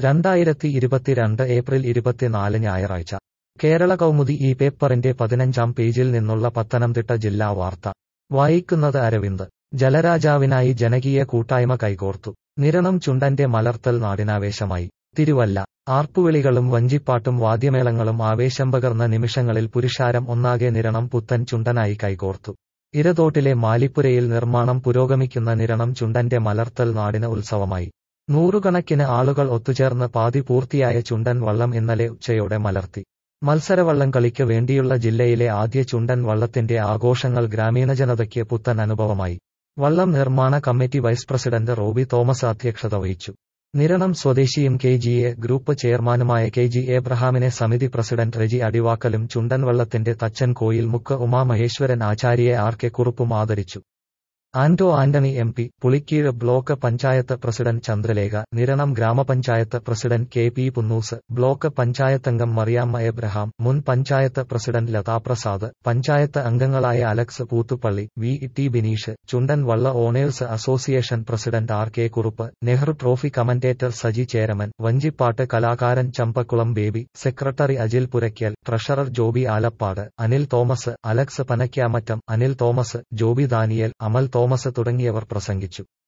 രണ്ടായിരത്തി ഇരുപത്തിരണ്ട് ഏപ്രിൽ ഇരുപത്തിനാല് ഞായറാഴ്ച കേരള കൗമുദി ഈ പേപ്പറിന്റെ പതിനഞ്ചാം പേജിൽ നിന്നുള്ള പത്തനംതിട്ട ജില്ലാ വാർത്ത വായിക്കുന്നത് അരവിന്ദ് ജലരാജാവിനായി ജനകീയ കൂട്ടായ്മ കൈകോർത്തു നിരണം ചുണ്ടന്റെ മലർത്തൽ നാടിനാവേശമായി തിരുവല്ല ആർപ്പുവിളികളും വഞ്ചിപ്പാട്ടും വാദ്യമേളങ്ങളും ആവേശം പകർന്ന നിമിഷങ്ങളിൽ പുരുഷാരം ഒന്നാകെ നിരണം പുത്തൻ ചുണ്ടനായി കൈകോർത്തു ഇരതോട്ടിലെ മാലിപ്പുരയിൽ നിർമ്മാണം പുരോഗമിക്കുന്ന നിരണം ചുണ്ടന്റെ മലർത്തൽ നാടിന് ഉത്സവമായി നൂറുകണക്കിന് ആളുകൾ ഒത്തുചേർന്ന് പാതി പൂർത്തിയായ ചുണ്ടൻ വള്ളം ഇന്നലെ ഉച്ചയോടെ മലർത്തി മത്സരവള്ളം കളിക്ക് വേണ്ടിയുള്ള ജില്ലയിലെ ആദ്യ ചുണ്ടൻ വള്ളത്തിന്റെ ആഘോഷങ്ങൾ ഗ്രാമീണ ജനതയ്ക്ക് പുത്തൻ അനുഭവമായി വള്ളം നിർമ്മാണ committee vice president Roby Thomas അധ്യക്ഷത വഹിച്ചു നിരണം സ്വദേശിയും കെ ജി എ ഗ്രൂപ്പ് ചെയർമാനുമായ കെ ജി എബ്രഹാമിനെ സമിതി പ്രസിഡന്റ് റെജി അടിവാക്കലും ചുണ്ടൻ വള്ളത്തിന്റെ തച്ചൻ കോയിൽ മുക്ക് ഉമാമഹേശ്വരൻ ആചാര്യയെ ആർ കെ കുറുപ്പും ആദരിച്ചു Anto Antony M P Pulikkeezhu block panchayat president Chandralekha Niranam gramapanchayat president K P Punnoose block പഞ്ചായത്തംഗം മറിയാമ്മ എബ്രഹാം മുൻ പഞ്ചായത്ത് പ്രസിഡന്റ് ലതാപ്രസാദ് പഞ്ചായത്ത് അംഗങ്ങളായ Alex Poothuppally V T Bineesh Chundan Valla owners association president R K Kurup Nehru trophy commentator Saji Cheraman വഞ്ചിപ്പാട്ട് കലാകാരൻ Champakkulam Baby secretary Ajil Puraykkal treasurer Joby Alappad Anil Thomas Alex Panaykkamattam Anil Thomas Joby Daniel Amal Thomas തുടങ്ങിയവർ പ്രസംഗിച്ചു